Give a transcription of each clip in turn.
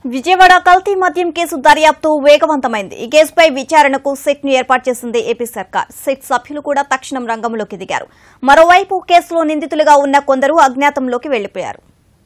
విజయవాడ కల్తీ మద్యం కేసు దర్యాప్తు వేగవంతమైంది ఈ కేసుపై విచారణకు సిట్ ను ఏర్పాటు చేసింది ఏపీ సర్కార్ సిట్ సభ్యులు కూడా తక్షణం రంగంలోకి దిగారు మరోవైపు కేసులో నిందితులుగా ఉన్న కొందరు అజ్ఞాతంలోకి వెళ్లిపోయారు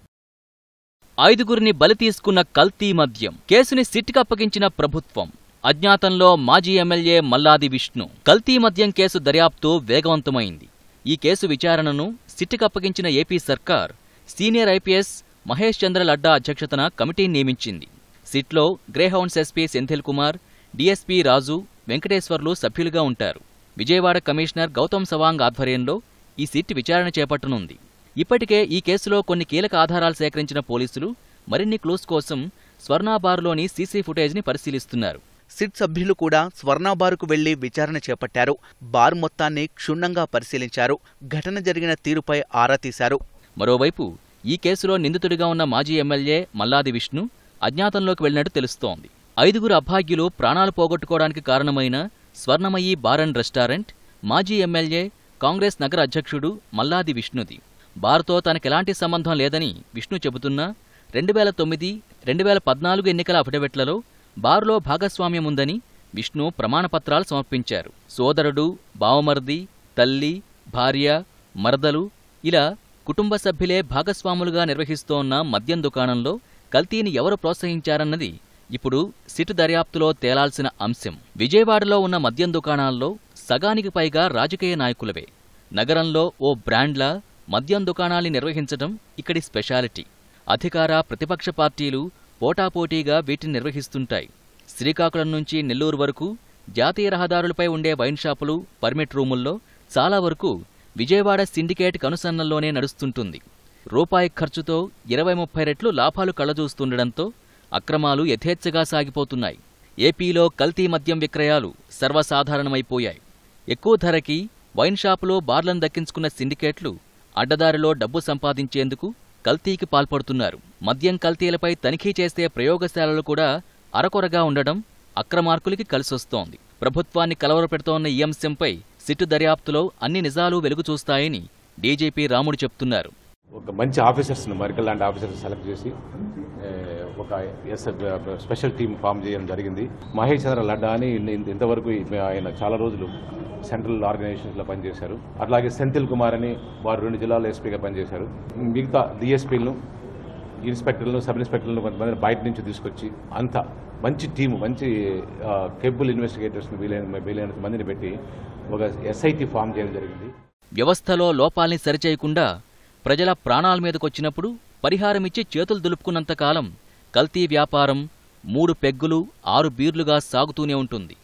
ఐదుగురిని బలి తీసుకున్న కల్తీ మద్యం కేసుని సిట్కి అప్పగించిన ప్రభుత్వం అజ్ఞాతంలో మాజీ ఎమ్మెల్యే మల్లాది విష్ణు కల్తీ మద్యం కేసు దర్యాప్తు వేగవంతమైంది ఈ కేసు విచారణను సిట్కి అప్పగించిన ఏపీ సర్కార్ సీనియర్ ఐపీఎస్ మహేష్ చంద్ర లడ్డా అధ్యక్షతన కమిటీని నియమించింది సిట్లో Greyhounds SP Senthil Kumar DSP Raju Venkateswarlu సభ్యులుగా ఉంటారు విజయవాడ కమిషనర్ గౌతమ్ సవాంగ్ ఆధ్వర్యంలో ఈ సిట్ విచారణ చేపట్టనుంది ఇప్పటికే ఈ కేసులో కొన్ని కీలక ఆధారాలు సేకరించిన పోలీసులు మరిన్ని క్లూస్ కోసం స్వర్ణాబార్లోని సీసీ ఫుటేజ్ని పరిశీలిస్తున్నారు సిట్ సభ్యులు కూడా స్వర్ణాబారుకు వెళ్లి విచారణ చేపట్టారు బార్ మొత్తాన్ని క్షుణ్ణంగా పరిశీలించారు ఘటన జరిగిన తీరుపై ఆరా తీశారు మరోవైపు ఈ కేసులో నిందితుడిగా ఉన్న మాజీ ఎమ్మెల్యే మల్లాది విష్ణు అజ్ఞాతంలోకి వెళ్లినట్టు తెలుస్తోంది ఐదుగురు అభాగ్యులు ప్రాణాలు పోగొట్టుకోవడానికి కారణమైన స్వర్ణమయి బార్ అండ్ రెస్టారెంట్ మాజీ ఎమ్మెల్యే కాంగ్రెస్ నగర అధ్యక్షుడు మల్లాది విష్ణుది బార్తో తనకెలాంటి సంబంధం లేదని విష్ణు చెబుతున్నా రెండు వేల తొమ్మిది రెండు వేల పద్నాలుగు ఎన్నికల అఫిడవిట్లలో బార్లో భాగస్వామ్యం ఉందని విష్ణు ప్రమాణపత్రాలు సమర్పించారు సోదరుడు బావమర్ది తల్లి భార్య మరదలు ఇలా కుటుంబ సభ్యులే భాగస్వాములుగా నిర్వహిస్తోన్న మద్యం దుకాణంలో కల్తీని ఎవరు ప్రోత్సహించారన్నది ఇప్పుడు సిట్ దర్యాప్తులో తేలాల్సిన అంశం విజయవాడలో ఉన్న మద్యం దుకాణాల్లో సగానికి పైగా రాజకీయ నాయకులవే నగరంలో ఓ బ్రాండ్లా మద్యం దుకాణాల్ని నిర్వహించడం ఇక్కడి స్పెషాలిటీ అధికార ప్రతిపక్ష పార్టీలు పోటాపోటీగా వీటిని నిర్వహిస్తుంటాయి శ్రీకాకుళం నుంచి నెల్లూరు వరకు జాతీయ రహదారులపై ఉండే వైన్ షాపులు పర్మిట్ రూముల్లో చాలా వరకు విజయవాడ సిండికేట్ కనుసన్నల్లోనే నడుస్తుంటుంది రూపాయి ఖర్చుతో ఇరవై ముప్పై రెట్లు లాభాలు కళ్ళజూస్తుండడంతో అక్రమాలు యథేచ్ఛగా సాగిపోతున్నాయి ఏపీలో కల్తీ మద్యం విక్రయాలు సర్వసాధారణమైపోయాయి ఎక్కువ ధరకి వైన్ షాపులో బార్లను దక్కించుకున్న సిండికేట్లు అడ్డదారిలో డబ్బు సంపాదించేందుకు కల్తీకి పాల్పడుతున్నారు మద్యం కల్తీలపై తనిఖీ చేసే ప్రయోగశాలలు కూడా అరకొరగా ఉండడం అక్రమార్కులకి కలిసొస్తోంది ప్రభుత్వాన్ని కలవరపెడుతోన్న ఈ అంశంపై సిట్టు దర్యాప్తులో అన్ని నిజాలు వెలుగు చూస్తాయని డీజీపీ రాముడు చెప్తున్నారు ఒక మంచి ఆఫీసర్స్ని మరికల్ లాంటి ఆఫీసర్స్ సెలెక్ట్ చేసి ఏ, ఒక ఎస్ స్పెషల్ టీం ఫామ్ చేయడం జరిగింది మహేష్ చంద్ర లడ్డా అని ఇన్ని- ఇంతవరకు ఈ- ఆయన చాలా రోజులు సెంట్రల్ ఆర్గనైజేషన్స్లో పనిచేశారు అట్లాగే సెంథిల్ కుమార్ అని వారు రెండు జిల్లాల ఎస్పీగా పనిచేశారు మిగతా డిఎస్పీలను ఇన్స్పెక్టర్లను సబ్ ఇన్స్పెక్టర్లను కొంతమంది బయట నుంచి తీసుకొచ్చి అంత మంచి టీము మంచి కేబుల్ ఇన్వెస్టిగేటర్స్ని వీలైన వీలైనంత మందిని పెట్టి ఒక ఎస్ఐటి ఫామ్ చేయడం జరిగింది వ్యవస్థలో లోపాల్ని సరిచేయకుండా ప్రజల ప్రాణాల మీదకొచ్చినప్పుడు పరిహారమిచ్చి చేతులు దులుపుకున్నంతకాలం కల్తీ వ్యాపారం మూడు పెగ్గులు ఆరు బీర్లుగా సాగుతూనే ఉంటుంది